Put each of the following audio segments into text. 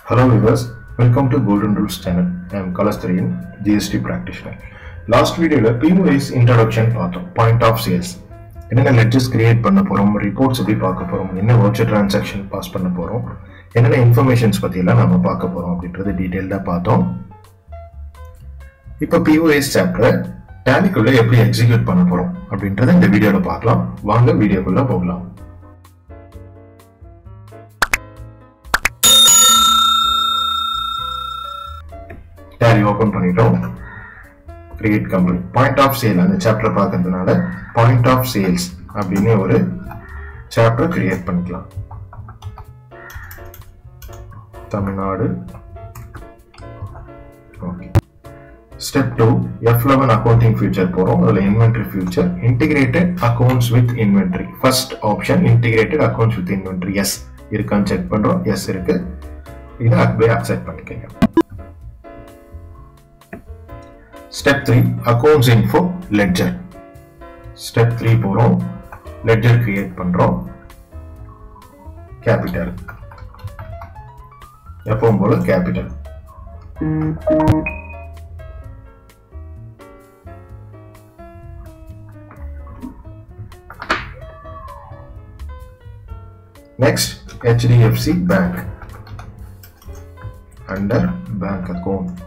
Hello viewers, welcome to Golden Rules channel. I am Kalastarian, GST practitioner. Last வீடியோவில் POS introduction பார்த்தோம் point of sales என்னென்ன ledgers create பண்ண போகிறோம் reports எப்படி பார்க்க போகிறோம் என்ன வர்ச்சுவல் டிரான்சாக்ஷன் பாஸ் பண்ண போகிறோம் என்னென்ன இன்ஃபர்மேஷன்ஸ் பற்றியெல்லாம் நம்ம பார்க்க போகிறோம் அப்படின்றது டீட்டெயில்டாக பார்த்தோம் இப்போ பிஓஎஸ் சாப்டரை டேலிக்குள்ளே எப்படி எக்ஸிக்யூட் பண்ண போகிறோம் அப்படின்றத இந்த வீடியோவில் பார்க்கலாம் வாங்க வீடியோக்குள்ளே போகலாம் டேலி ஓப்பன் பண்ணிட்டோம் create company point of sale அந்த சாப்டர் பார்க்கறதுனால பாயிண்ட் ஆஃப் சேல்ஸ் அப்படின்னு ஒரு சாப்டர் கிரியேட் பண்ணிக்கலாம் Tamil Nadu okay step two F eleven accounting feature போகிறோம் அதில் inventory feature integrated accounts with inventory first option integrated accounts with inventory yes இருக்கான்னு check பண்ணுறோம் yes இருக்கு இதை அப்படியே அக்செப்ட் பண்ணிக்கோங்க step three accounts info ledger step three போகிறோம் லெட்ஜர் கிரியேட் பண்ணுறோம் கேபிட்டல் எப்பவும் போல capital Next, HDFC Bank. Under bank account.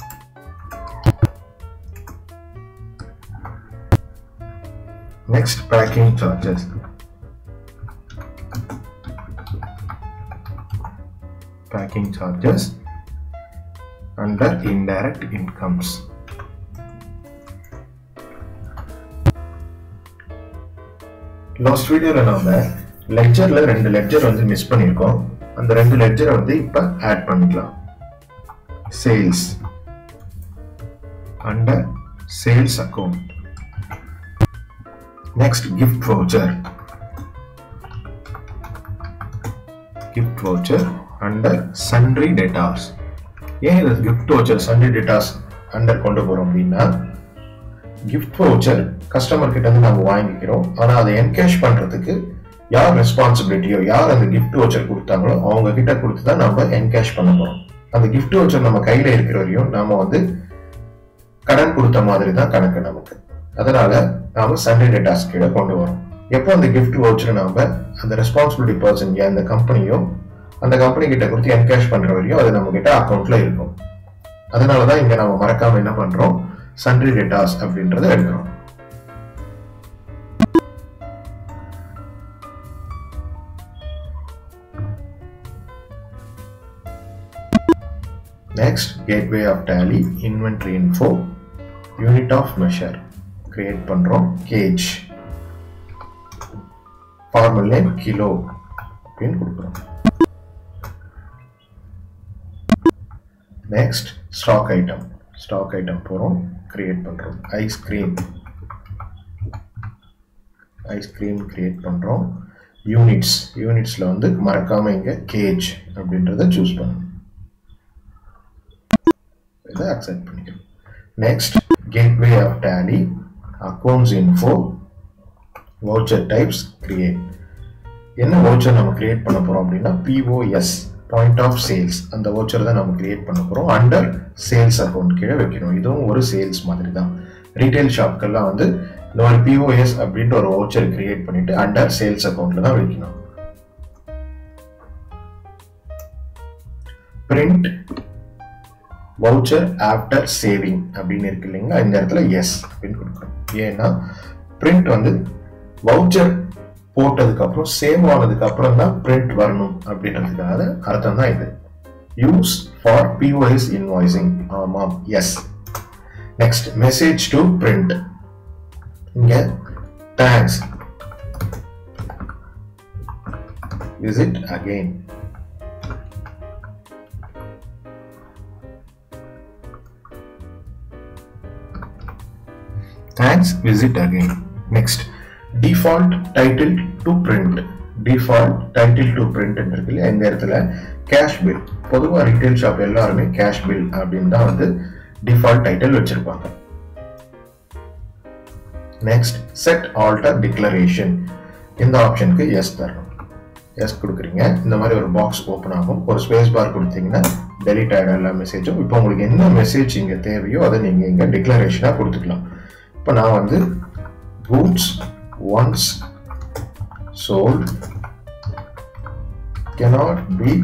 Next, packing charges. Packing charges under indirect incomes. Last வீடியோவில் நாம லெக்சர்ல ரெண்டு லெக்சர் வந்து மிஸ் பண்ணியிருக்கோம் அந்த ரெண்டு லெக்சரை வந்து இப்போ ஆட் பண்ணிக்கலாம் sales under sales account next gift voucher gift voucher under sundry debtors ஏன் இது gift voucher sundry debtors under கொண்டு போறோம் அப்படின்னா கிஃப்ட் வவுச்சர் கஸ்டமர் கிட்ட இருந்து நம்ம வாங்கிக்கிறோம் ஆனா அதை என்கேஷ் பண்றதுக்கு யார் ரெஸ்பான்சிபிலிட்டியோ யார் அந்த கிஃப்ட் வவுச்சர் கொடுத்தாங்களோ அவங்க கிட்ட கொடுத்து தான் நம்ம என்கேஷ் பண்ண போறோம் அந்த கிஃப்ட் வவுச்சர் நம்ம கையில இருக்கிற வரையும் நாம வந்து கடன் கொடுத்த மாதிரி தான் கணக்கு நமக்கு அதனால நாம சண்டே டேட்டாஸ் கீழே கொண்டு வரோம் எப்போ அந்த கிஃப்ட் வவுச்சர் நாம அந்த ரெஸ்பான்சிபிலிட்டி பர்சன் அந்த கம்பெனியோ அந்த கம்பெனி கிட்ட கொடுத்து என்கேஷ் பண்ற வரையும் அது நம்ம கிட்ட அக்கௌண்ட்ல இருக்கும் அதனாலதான் இங்க நம்ம மறக்காம என்ன பண்றோம் சன்ட்ரி டேட்டாஸ் அப்படின்றத எடுக்கிறோம் Next, gateway of tally, inventory info, unit of measure. Create பண்றோம் கேஜ் ஃபார்மல் நேம் கிலோ அப்படின்னு கொடுக்குறோம் next stock item stock item போகிறோம் கிரியேட் பண்ணுறோம் ஐஸ்கிரீம் ஐஸ்கிரீம் கிரியேட் பண்ணுறோம் யூனிட்ஸ் யூனிட்ஸில் வந்து மறக்காமல் இங்கே கேஜ் அப்படின்றத சூஸ் பண்ணணும் இதை அக்செப்ட் பண்ணிக்கணும் next gateway of Tally accounts info voucher types create என்ன வவுச்சர் நம்ம கிரியேட் பண்ண போறோம் அப்படின்னா பிஓஎஸ் பாயிண்ட் ஆஃப் சேல்ஸ் அந்த வவுச்சர் தான் நம்ம கிரியேட் பண்ண போறோம் அண்டர் சேல்ஸ் அக்கௌண்ட் கீழே வைக்கணும் இதுவும் ஒரு சேல்ஸ் மாதிரி தான் ரீட்டைல் ஷாப்க்கெல்லாம் வந்து இந்த மாதிரி பிஓஎஸ் அப்படின்ற ஒரு வவுச்சர் கிரியேட் பண்ணிட்டு அண்டர் சேல்ஸ் அக்கௌண்ட்ல தான் வைக்கணும் பிரிண்ட் வவுச்சர் ஆஃப்டர் சேவிங் அப்படின்னு இருக்கு இல்லைங்களா இந்த இடத்துல எஸ் அப்படின்னு கொடுக்குறோம் ஏன்னா பிரிண்ட் வந்து வவுச்சர் போட்டதுக்கு அப்புறம் சேவ் ஆனதுக்கு அப்புறம் தான் பிரிண்ட் வரணும் அப்படின்றதுக்காக அர்த்தம் தான் இது யூஸ் ஃபார் பிஓஎஸ் இன்வாய்சிங் ஆமாம் yes next message to print இங்க thanks visit again Thanks, visit again. Next, default title to print. default title to print இருக்கு இல்லையா இந்த இடத்துல கேஷ் பில் பொதுவாக ரீட்டைல் ஷாப் எல்லாருமே கேஷ் பில் அப்படின்னு தான் வந்து டிஃபால்ட் டைட்டில் வச்சிருப்பாங்க நெக்ஸ்ட் செட் ஆல்டர் டிக்ளரேஷன் இந்த ஆப்ஷனுக்கு எஸ் தரணும் எஸ் கொடுக்குறீங்க இந்த மாதிரி ஒரு பாக்ஸ் ஓப்பன் ஆகும் ஒரு ஸ்பேஸ் பார் கொடுத்தீங்கன்னா டெலிட் ஆகிடும் எல்லா மெசேஜும் இப்போ உங்களுக்கு என்ன மெசேஜ் இங்கே தேவையோ அதை நீங்கள் இங்கே டிக்ளரேஷனாக கொடுத்துக்கலாம் இப்போ நான் வந்து goods once sold cannot be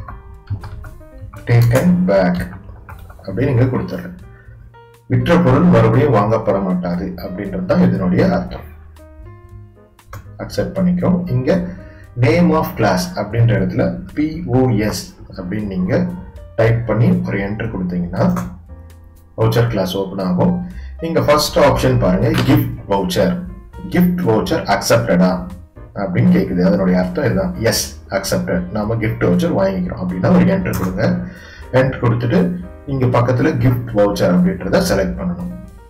taken back அப்படின்னு இங்க கொடுத்துட்றேன் விற்ற பொருள் மறுபடியும் வாங்கப்பட மாட்டாது அப்படின்றது தான் இதனுடைய அர்த்தம் அக்செப்ட் பண்ணிக்கிறோம் இங்க நேம் ஆஃப் கிளாஸ் அப்படின்ற இடத்துல பிஓஎஸ் அப்படின்னு நீங்க டைப் பண்ணி ஒரு என்டர் கொடுத்தீங்கன்னா வவுச்சர் கிளாஸ் ஓப்பன் ஆகும் இங்க ஃபர்ஸ்ட் ஆப்ஷன் பாருங்க கிஃப்ட் வவுச்சர் கிஃப்ட் வவுச்சர் அக்செப்டடா அப்படின்னு கேட்குது அதனுடைய அர்த்தம் இதுதான் எஸ் அக்செப்டட் நாம கிஃப்ட் வவுச்சர் வாங்கிக்கிறோம் அப்படின்னா ஒரு என்டர் கொடுங்க என்டர் கொடுத்துட்டு இங்க பக்கத்துல கிஃப்ட் வவுச்சர் அப்படின்றத செலக்ட் பண்ணணும்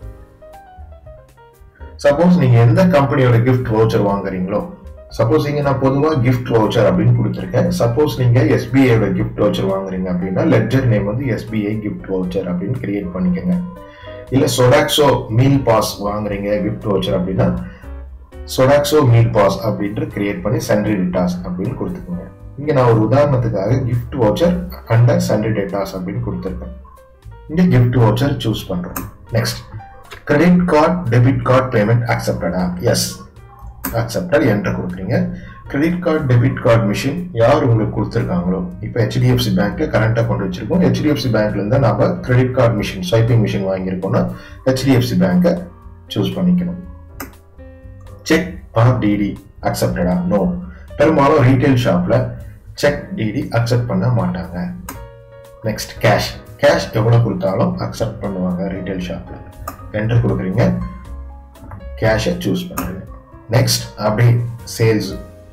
சப்போஸ் நீங்க எந்த கம்பெனியோட கிஃப்ட் வவுச்சர் வாங்குறீங்களோ சப்போஸ் இங்க நான் பொதுவா கிஃப்ட் வவுச்சர் அப்படின்னு கொடுத்துருக்கேன் சப்போஸ் நீங்க எஸ்பிஐயோட கிஃப்ட் வவுச்சர் வாங்குறீங்க அப்படின்னா லெட்ஜர் நேம் வந்து எஸ்பிஐ கிஃப்ட் வவுச்சர் அப்படின்னு கிரியேட் பண்ணிக்கோங்க இல்ல சொடாக்ஸோ மீல் பாஸ் வாங்குறீங்க கிஃப்ட் வவுச்சர் அப்படின்னா சொடாக்ஸோ மீல் பாஸ் அப்படின்ட்டு கிரியேட் பண்ணி சன்ரி டேட்டாஸ் அப்படின்னு கொடுத்துக்கோங்க இங்க நான் ஒரு உதாரணத்துக்காக gift voucher under sundry debtors அப்படின்னு கொடுத்துருக்கேன் இங்க கிஃப்ட் வவுச்சர் சூஸ் பண்றோம் next credit card debit card payment அக்செப்டடா எஸ் அக்செப்டட் என்டர் கொடுக்குறீங்க credit card debit card machine யார் உங்களுக்கு கொடுத்துருக்காங்களோ இப்போ ஹெச்டிஎஃப்சி பேங்க்ல கரண்ட் அக்கௌண்ட் வச்சிருக்கோம் ஹெச்டிஎஃப்சி பேங்க்ல இருந்து நாம credit card machine swiping machine வாங்கியிருக்கோம்னா ஹெச்டிஎஃப்சி பேங்கை சூஸ் பண்ணிக்கணும் செக் ஆர் டிடி அக்செப்டடா நோ பெரும்பாலும் ரீட்டைல் ஷாப்ல செக் டிடி அக்செப்ட் பண்ண மாட்டாங்க நெக்ஸ்ட் கேஷ் கேஷ் எவ்வளவு கொடுத்தாலும் அக்செப்ட் பண்ணுவாங்க ரீட்டைல் ஷாப்ல என்டர் கொடுக்குறீங்க கேஷை சூஸ் பண்ணுறீங்க நெக்ஸ்ட் அப்படி சேல்ஸ்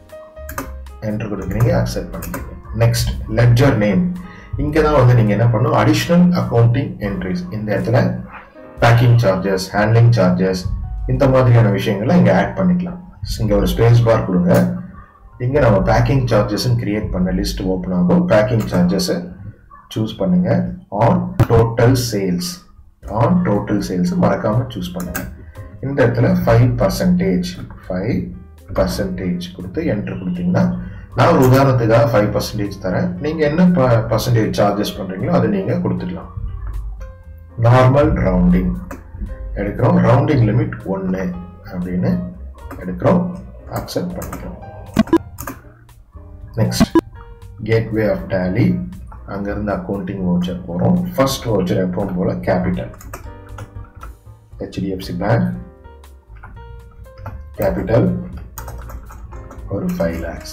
என்டர் கொடுக்குறீங்க அக்செப்ட் பண்ணிக்கிறீங்க நெக்ஸ்ட் லெட்ஜர் நேம் இங்கே தான் வந்து நீங்கள் என்ன பண்ணணும் அடிஷ்னல் அக்கௌண்டிங் என்ட்ரிஸ் இந்த இடத்துல பேக்கிங் சார்ஜஸ் ஹேண்ட்லிங் சார்ஜஸ் இந்த மாதிரியான விஷயங்களை இங்கே ஆட் பண்ணிக்கலாம் இங்கே ஒரு ஸ்பேஸ் பார் கொடுங்க இங்கே நம்ம பேக்கிங் சார்ஜஸ்ன்னு கிரியேட் பண்ண லிஸ்ட் ஓப்பன் ஆகும் பேக்கிங் சார்ஜஸை சூஸ் பண்ணுங்க on total sales on total sales மறக்காம சூஸ் பண்ணுங்க இந்த இடத்துல ஃபைவ் பர்சன்டேஜ் ஃபைவ் பர்சன்டேஜ் கொடுத்து என்ட்ரு கொடுத்தீங்கன்னா நான் ஒரு உதாரணத்துக்காக ஃபைவ் பர்சன்டேஜ் தரேன் நீங்கள் என்ன பர்சன்டேஜ் சார்ஜஸ் பண்ணுறீங்களோ அதை நீங்கள் கொடுத்துக்கலாம் நார்மல் ரவுண்டிங் எடுக்கிறோம் ரவுண்டிங் லிமிட் ஒன்று அப்படின்னு எடுக்கிறோம் அக்செப்ட் பண்ணிக்கிறோம் நெக்ஸ்ட் கேட்வே ஆஃப் டேலி அங்கேருந்து அக்கௌண்டிங் வவுச்சர் போகிறோம் ஃபர்ஸ்ட் வவுச்சர் எப்பவும் போல் கேபிட்டல் ஹெச்டிஎஃப்சி பேங்க் கேபிட்டல் ஒரு five lakhs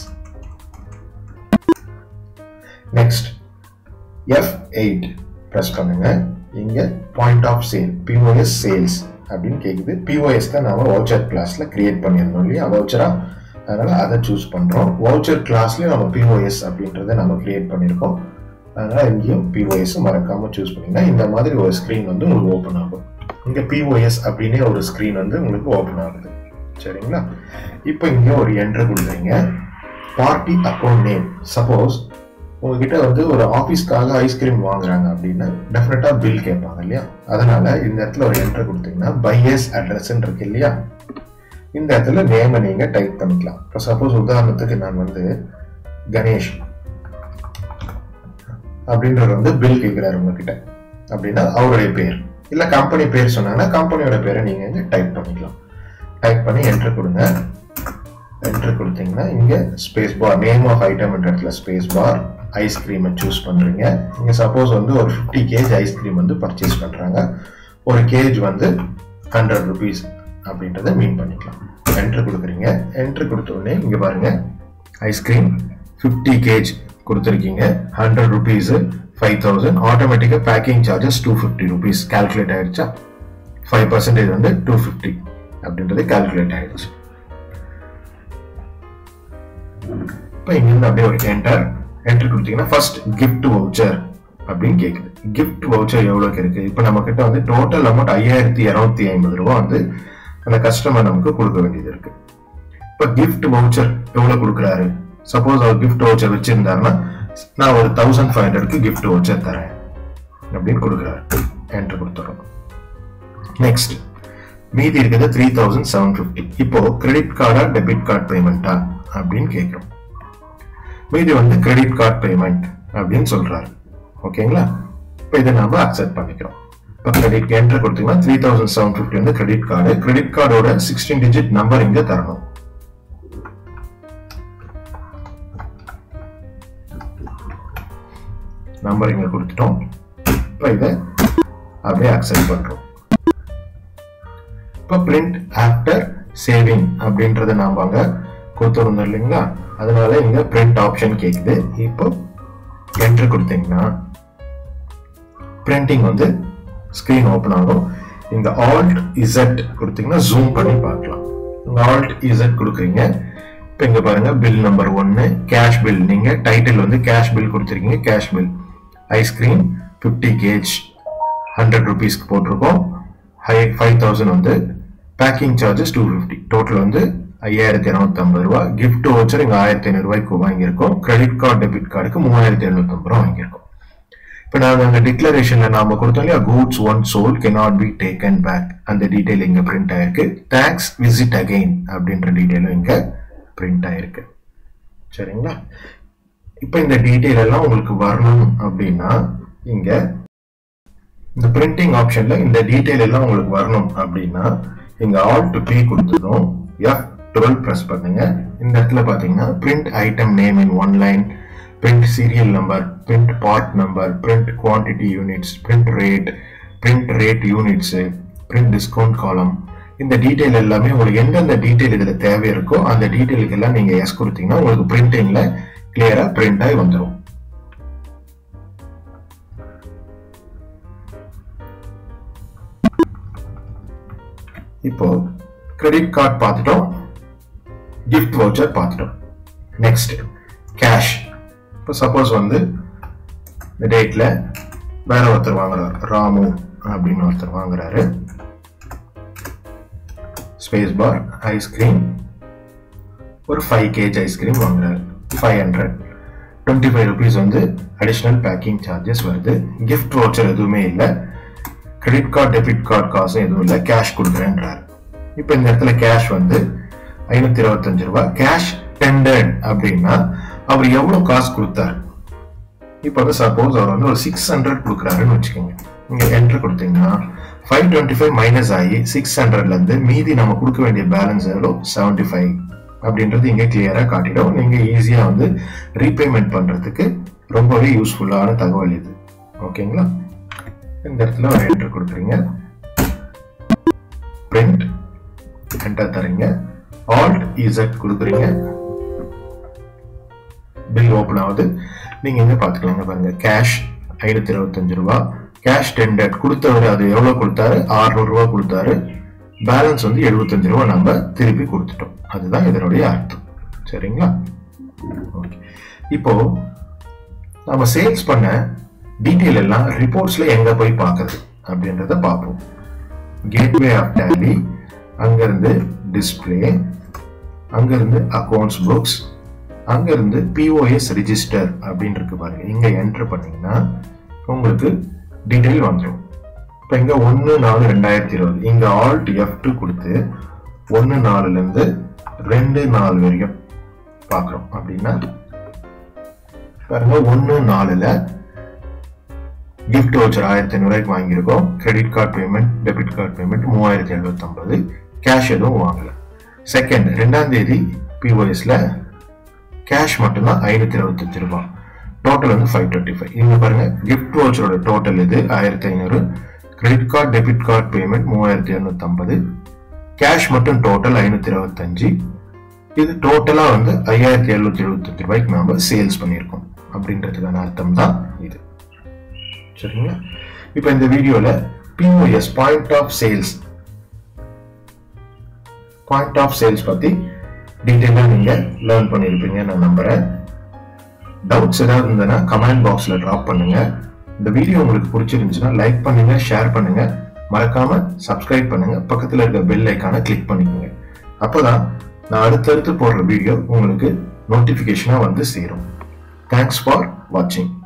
next F eight press பண்ணுங்க இங்க point of sale POS sales அப்படின்னு கேக்குது பிஓஎஸ் தான் நாம வவுச்சர் கிளாஸ்ல கிரியேட் பண்ணியிருந்தோம் இல்லையா வவுச்சரா அதனால அதை சூஸ் பண்றோம் வவுச்சர் கிளாஸ்லயும் நம்ம பிஓஎஸ் அப்படின்றத நம்ம கிரியேட் பண்ணியிருக்கோம் அதனால இங்கேயும் பிஓஎஸ் மறக்காம சூஸ் பண்ணீங்கன்னா இந்த மாதிரி ஒரு ஸ்க்ரீன் வந்து உங்களுக்கு ஓப்பன் ஆகும் இங்க பிஓஎஸ் அப்படின்னே ஒரு ஸ்க்ரீன் வந்து உங்களுக்கு ஓப்பன் ஆகுது சரிங்களா இப்போ இங்க ஒரு என்ட்ரு கொடுக்குறீங்க பார்ட்டி அக்கௌண்ட் நேம் சப்போஸ் உங்ககிட்ட வந்து ஒரு ஆஃபீஸ்க்காக ஐஸ்கிரீம் வாங்குறாங்க அப்படின்னா டெஃபினட்டா பில் கேட்பாங்க இல்லையா அதனால இந்த இடத்துல ஒரு என்ட்ரு கொடுத்தீங்கன்னா பையஸ் அட்ரஸ் இருக்கு இல்லையா இந்த இடத்துல நேமை நீங்க டைப் பண்ணிக்கலாம் இப்போ சப்போஸ் உதாரணத்துக்கு நான் வந்து கணேஷ் அப்படின்றவர் வந்து பில் கேட்கிறாரு உங்ககிட்ட அப்படின்னா அவருடைய பேர் இல்ல கம்பெனி பேர் சொன்னாங்கன்னா கம்பெனியோட பேரை நீங்க இங்க டைப் பண்ணிக்கலாம் டைப் பண்ணி என்டர் கொடுங்க என்டர் கொடுத்தீங்கன்னா இங்க space bar name of item இடத்துல ஸ்பேஸ் பார் ஐஸ்கிரீமை சூஸ் பண்றீங்க இங்க சப்போஸ் வந்து ஒரு ஃபிஃப்டி கேஜ் ஐஸ்கிரீம் வந்து பர்ச்சேஸ் பண்றாங்க ஒரு கேஜ் வந்து ஹண்ட்ரட் ருபீஸ் அப்படின்றத மீன் பண்ணிக்கலாம் என்டர் கொடுக்குறீங்க என்டர் கொடுத்த உடனே இங்க பாருங்க ஐஸ்கிரீம் ஃபிஃப்டி கேஜ் கொடுத்துருக்கீங்க ஹண்ட்ரட் ருபீஸ் ஃபைவ் தௌசண்ட் ஆட்டோமேட்டிக்காக packing charges two fifty rupees calculate ஆயிடுச்சா ஃபைவ் பர்சன்டேஜ் வந்து டூ ஃபிஃப்டி அப்படின்றது கால்குலேட் ஆயிடுச்சு இப்போ இங்கிருந்து அப்படியே ஒரு என்டர் என்டர் கொடுத்தீங்கன்னா ஃபர்ஸ்ட் கிஃப்ட் வவுச்சர் அப்படின்னு கேட்குது கிஃப்ட் வவுச்சர் எவ்வளோக்கு இருக்கு இப்போ நம்ம கிட்ட வந்து டோட்டல் அமௌண்ட் ஐயாயிரத்தி இரநூத்தி ஐம்பது ரூபா வந்து அந்த கஸ்டமர் நமக்கு கொடுக்க வேண்டியது இருக்கு இப்போ கிஃப்ட் வவுச்சர் எவ்வளோ கொடுக்குறாரு சப்போஸ் அவர் கிஃப்ட் வவுச்சர் வச்சிருந்தாருன்னா நான் ஒரு தௌசண்ட் ஃபைவ் ஹண்ட்ரட்க்கு கிஃப்ட் வவுச்சர் தரேன் அப்படின்னு கொடுக்குறாரு என்ட்ரு கொடுத்துறோம் நெக்ஸ்ட் மீதி இருக்கிறது த்ரீ தௌசண்ட் செவன் ஃபிஃப்டி இப்போ கிரெடிட் கார்டா டெபிட் கார்டு பேமெண்ட்டா அப்படின்னு கேட்குறோம் மீதி வந்து கிரெடிட் கார்டு பேமெண்ட் அப்படின்னு சொல்றாரு ஓகேங்களா இப்போ இதை நாம அக்செப்ட் பண்ணிக்கிறோம் இப்போ கிரெடிட் என்ட்ரு கொடுத்தீங்கன்னா த்ரீ தௌசண்ட் செவன் ஃபிஃப்டி வந்து கிரெடிட் கார்டு கிரெடிட் கார்டோட சிக்ஸ்டீன் டிஜிட் நம்பர் இங்க தரணும் நம்பர் இங்க கொடுத்துட்டோம் இப்போ இதை அப்படியே அக்செப்ட் பண்றோம் இப்போ பிரிண்ட் ஆஃப்டர் சேவிங் அப்படின்றத நாம அங்க கொடுத்துருந்தோம் இல்லைங்களா அதனால இங்க பிரிண்ட் ஆப்ஷன் கேக்குது இப்போ என்ட்ரு கொடுத்தீங்கன்னா பிரிண்டிங் வந்து ஸ்கிரீன் ஓப்பன் ஆகும் இந்த ஆல்ட் இசட் கொடுத்தீங்கன்னா ஜூம் பண்ணி பார்க்கலாம் இந்த ஆல்ட் இசட் கொடுக்குறீங்க இப்போ இங்க பாருங்க பில் நம்பர் ஒன்னு கேஷ் பில் நீங்க டைட்டில் வந்து கேஷ் பில் கொடுத்துருக்கீங்க cash bill ice cream fifty kg hundred ருபீஸ்க்கு போட்டிருக்கோம் ஹை ஃபைவ் தௌசண்ட் வந்து packing charges two fifty total வந்து ஐயாயிரத்தி இரநூத்தம்பது ரூபா கிஃப்ட் வச்சர் இங்கே ஆயிரத்தி ஐநூறு ரூபாய்க்கு வாங்கியிருக்கோம் கிரெடிட் கார்டு டெபிட் கார்டுக்கு மூவாயிரத்தி எழுநூத்தம்பது ரூபா வாங்கியிருக்கோம் இப்போ நாங்கள் அந்த டிக்ளரேஷனில் நாம கொடுத்தோம் இல்லையா goods once sold cannot be taken back அந்த டீட்டெயில் இங்கே பிரிண்ட் ஆயிருக்கு தேங்க்ஸ் விசிட் அகெயின் அப்படின்ற டீட்டெயிலும் இங்கே பிரிண்ட் ஆயிருக்கு சரிங்களா இப்போ இந்த டீட்டெயில் எல்லாம் உங்களுக்கு வரணும் அப்படின்னா இங்க இந்த பிரிண்டிங் ஆப்ஷன்ல இந்த டீட்டெயில் எல்லாம் உங்களுக்கு வரணும் அப்படின்னா இங்க ஆல் டு பே கொடுத்ததும் எஃப் டுவெல் ப்ரெஸ் பண்ணுங்க இந்த இடத்துல பாத்தீங்கன்னா print item name in one line print serial number print part number print quantity units print rate print rate units print discount column இந்த டீட்டெயில் எல்லாமே உங்களுக்கு எந்தெந்த டீட்டெயில் இதுல தேவை இருக்கோ அந்த டீட்டெயிலுக்கு எல்லாம் நீங்க எஸ் கொடுத்தீங்கன்னா உங்களுக்கு பிரிண்டிங்ல கிளியரா பிரிண்ட் ஆகி வந்துடும் இப்போ கிரெடிட் கார்டு பார்த்துட்டோம் கிஃப்ட் வவுச்சர் பார்த்துட்டோம் நெக்ஸ்ட் கேஷ் இப்போ சப்போஸ் வந்து இந்த டேட்ல வேற ஒருத்தர் வாங்குறாரு ராமு அப்படின்னு ஒருத்தர் வாங்குறாரு ஸ்பேஸ் பார் ஐஸ்கிரீம் ஒரு ஃபைவ் கேஜ் ஐஸ்கிரீம் வாங்குறாரு five hundred twenty five rupees வந்து அடிஷ்னல் பேக்கிங் சார்ஜஸ் வருது கிஃப்ட் வவுச்சர் எதுவுமே இல்லை கிரெடிட் கார்டு டெபிட் கார்டு காசும் எதுவும் இல்லை கேஷ் கொடுக்குறேன்றாரு இப்போ இந்த இடத்துல கேஷ் வந்து ஐநூத்தி இருபத்தஞ்சு ரூபாய் கேஷ் டெண்டர்ட் அப்படின்னா அவர் எவ்வளவு காசு கொடுத்தாரு இப்போ வந்து சப்போஸ் அவர் வந்து ஒரு சிக்ஸ் ஹண்ட்ரட் கொடுக்குறாருன்னு வச்சுக்கோங்க நீங்க என்ட்ரு கொடுத்தீங்கன்னா ஃபைவ் டுவெண்ட்டி ஃபைவ் மைனஸ் ஆகி சிக்ஸ் ஹண்ட்ரட்ல இருந்து மீதி நம்ம கொடுக்க வேண்டிய பேலன்ஸ் எவ்வளோ செவன்டி ஃபைவ் அப்படின்றது இங்க கிளியரா காட்டிடும் நீங்க ஈஸியா வந்து ரீபேமெண்ட் பண்றதுக்கு ரொம்பவே யூஸ்ஃபுல்லான தகவல் இது ஓகேங்களா இந்த இடத்துல ஒரு என்ட்ரு கொடுக்குறீங்க பிரிண்ட் என்டர் தரீங்க ஆல்ட் இசட் கொடுக்குறீங்க பில் ஓப்பன் ஆகுது நீங்க எங்க பாத்துக்கலாங்க பாருங்க கேஷ் ஐநூத்தி இருபத்தஞ்சு ரூபா கேஷ் டெண்டர் கொடுத்தவர் அது எவ்வளவு கொடுத்தாரு 600 ரூபா கொடுத்தாரு பேலன்ஸ் வந்து எழுபத்தஞ்சு ரூபா நம்ம திருப்பி கொடுத்துட்டோம் அதுதான் இதனுடைய அர்த்தம் சரிங்களா ஓகே இப்போ நம்ம சேல்ஸ் பண்ண டீட்டெயில் எல்லாம் ரிப்போர்ட்ஸ்ல எங்க போய் பார்க்கறது அப்படின்றத பார்ப்போம் கேட்வே ஆஃப் டேலி அங்கிருந்து டிஸ்பிளே அங்கிருந்து அக்கௌண்ட்ஸ் புக்ஸ் அங்கிருந்து பிஓஎஸ் ரிஜிஸ்டர் அப்படின்னு இருக்கு பாருங்க இங்க என்டர் பண்ணீங்கன்னா உங்களுக்கு டீட்டெயில் வந்துடும் இப்போ இங்க ஒன்று நாலு ரெண்டாயிரத்தி இருபது இங்க ஆல்ட் எஃப் டூ கொடுத்து ஒன்று நாலுல இருந்து ரெண்டு நாலு வரைக்கும் பார்க்குறோம் அப்படின்னா பாருங்க ஒன்று நாலுல கிஃப்ட் வவுச்சர் ஆயிரத்தி ஐநூறுவாய்க்கு வாங்கியிருக்கோம் credit card payment debit card payment மூவாயிரத்தி எழுபத்தொன்பது கேஷ் எதுவும் வாங்கல செகண்ட் ரெண்டாம் தேதி பிஓஎஸ்ல கேஷ் மட்டும்தான் ஐநூத்தி இருபத்தஞ்சு ரூபாய் டோட்டல் வந்து ஃபைவ் டுவெண்ட்டி ஃபைவ் இங்க பாருங்க கிஃப்ட் வவுச்சரோட டோட்டல் இது ஆயிரத்தி ஐநூறு credit card debit card payment மூவாயிரத்தி இரநூத்தம்பது கேஷ் மட்டும் டோட்டல் ஐநூத்தி இருபத்தஞ்சு இது டோட்டலா வந்து ஐயாயிரத்தி எழுநூத்தி எழுபத்தஞ்சு ரூபாய்க்கு நாம சேல்ஸ் பண்ணியிருக்கோம் அப்படின்றதுக்கான அர்த்தம் தான் இது சரிங்களா இப்போ இந்த வீடியோல POS point of sales point of sales பத்தி டீட்டெயிலாக நீங்க லேர்ன் பண்ணியிருப்பீங்க நான் நம்புறேன் டவுட்ஸ் ஏதாவது இருந்ததுன்னா கமெண்ட் பாக்ஸ்ல ட்ராப் பண்ணுங்க இந்த வீடியோ உங்களுக்கு பிடிச்சிருந்துச்சுன்னா லைக் பண்ணுங்க ஷேர் பண்ணுங்க மறக்காம சப்ஸ்கிரைப் பண்ணுங்க பக்கத்துல இருக்க பெல் ஐக்கான கிளிக் பண்ணிக்கோங்க அப்போதான் நான் அடுத்தடுத்து போடுற வீடியோ உங்களுக்கு நோட்டிபிகேஷனா வந்து சேரும் தேங்க்ஸ் ஃபார் வாட்சிங்